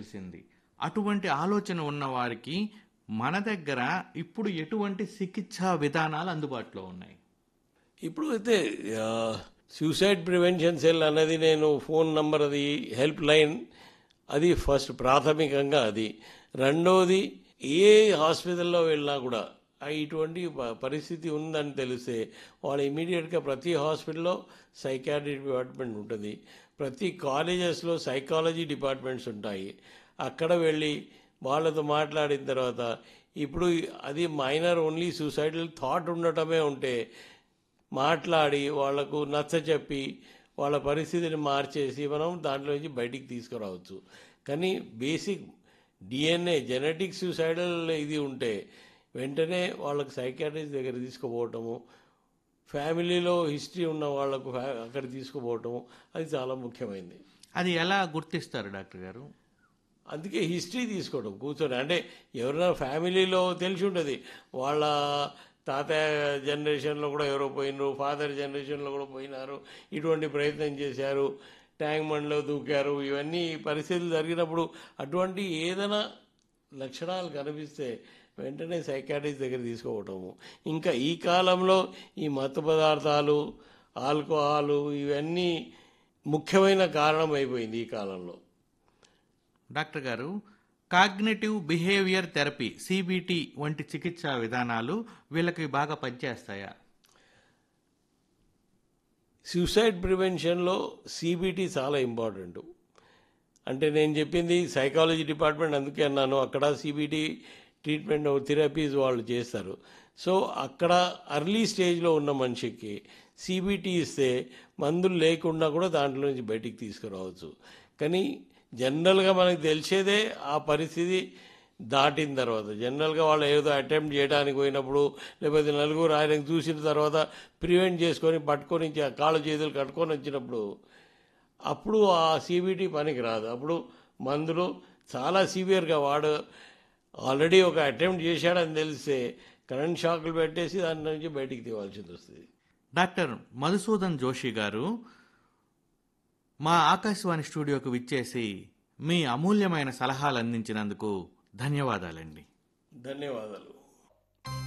తెలిసింది అటువంటి ఆలోచన ఉన్న వారికి మన దగ్గర ఇప్పుడు ఎటువంటి చికిత్సా విధానాలు అందుబాటులో ఉన్నాయి ఇప్పుడు అయితే సూసైడ్ ప్రివెన్షన్ సెల్ అనేది నేను ఫోన్ నంబర్ అది హెల్ప్ లైన్ అది ఫస్ట్ ప్రాథమికంగా అది రెండోది ఏ హాస్పిటల్లో వెళ్ళినా కూడా ఆ ఇటువంటి ప- పరిస్థితి ఉందని తెలిస్తే వాళ్ళు ఇమీడియట్గా ప్రతి హాస్పిటల్లో సైకాట్రీ డిపార్ట్మెంట్ ఉంటుంది ప్రతి కాలేజెస్లో సైకాలజీ డిపార్ట్మెంట్స్ ఉంటాయి అక్కడ వెళ్ళి వాళ్ళతో మాట్లాడిన తర్వాత ఇప్పుడు అది మైనర్ ఓన్లీ సూసైడల్ థాట్ ఉండటమే ఉంటే మాట్లాడి వాళ్లకు నచ్చ చెప్పి వాళ్ళ పరిస్థితిని మార్చేసి మనం దాంట్లో నుంచి బయటికి తీసుకురావచ్చు కానీ బేసిక్ డిఎన్ఏ జెనెటిక్ సూసైడల్ ఇది ఉంటే వెంటనే వాళ్ళకు సైకాట్రిస్ట్ దగ్గర తీసుకుపోవటము ఫ్యామిలీలో హిస్టరీ ఉన్న వాళ్ళకు ఫ్యా- అక్కడ తీసుకుపోవటము అది చాలా ముఖ్యమైనది అది ఎలా గుర్తిస్తారు డాక్టర్ గారు అందుకే హిస్టరీ తీసుకోవడం కూర్చొని అంటే ఎవరైనా ఫ్యామిలీలో తెలిసి ఉంటుంది వాళ్ళ తాతయ్య జనరేషన్లో కూడా ఎవరో పోయినారు ఫాదర్ జనరేషన్లో కూడా పోయినారు ఇటువంటి ప్రయత్నం చేశారు ట్యాంక్ బండ్లో దూకారు ఇవన్నీ పరిస్థితులు జరిగినప్పుడు అటువంటి ఏదైనా లక్షణాలు కనిపిస్తే వెంటనే సైకాట్రిస్ట్ దగ్గర తీసుకోవటము ఇంకా ఈ కాలంలో ఈ మత్తు పదార్థాలు ఆల్కహాలు ఇవన్నీ ముఖ్యమైన కారణం అయిపోయింది ఈ కాలంలో డాక్టర్ గారు కాగ్నేటివ్ బిహేవియర్ థెరపీ సిబిటి వంటి చికిత్సా విధానాలు వీళ్ళకి బాగా పనిచేస్తాయా సూసైడ్ ప్రివెన్షన్లో సిబిటి చాలా ఇంపార్టెంట్ అంటే నేను చెప్పింది సైకాలజీ డిపార్ట్మెంట్ అందుకే అన్నాను అక్కడ సిబిటి ట్రీట్మెంట్ థెరపీస్ వాళ్ళు చేస్తారు సో అక్కడ అర్లీ స్టేజ్లో ఉన్న మనిషికి సిబిటి ఇస్తే మందులు లేకుండా కూడా దాంట్లో నుంచి బయటికి తీసుకురావచ్చు కానీ జనరల్గా మనకు తెలిసేదే ఆ పరిస్థితి దాటిన తర్వాత జనరల్గా వాళ్ళు ఏదో అటెంప్ట్ చేయడానికి పోయినప్పుడు లేకపోతే నలుగురు ఆయనకు చూసిన తర్వాత ప్రివెంట్ చేసుకొని పట్టుకొని ఆ కాళ్ళు చేతులు కట్టుకొని వచ్చినప్పుడు అప్పుడు ఆ సిబిటి పనికి రాదు అప్పుడు మందులు చాలా సివియర్గా వాడు ఆల్రెడీ ఒక అటెంప్ట్ చేశాడని తెలిస్తే కరెంట్ షాకులు పెట్టేసి దాని నుంచి బయటికి తీవాల్సింది వస్తుంది డాక్టర్ మధుసూదన్ జోషి గారు మా ఆకాశవాణి స్టూడియోకు విచ్చేసి మీ అమూల్యమైన సలహాలు అందించినందుకు ధన్యవాదాలండి ధన్యవాదాలు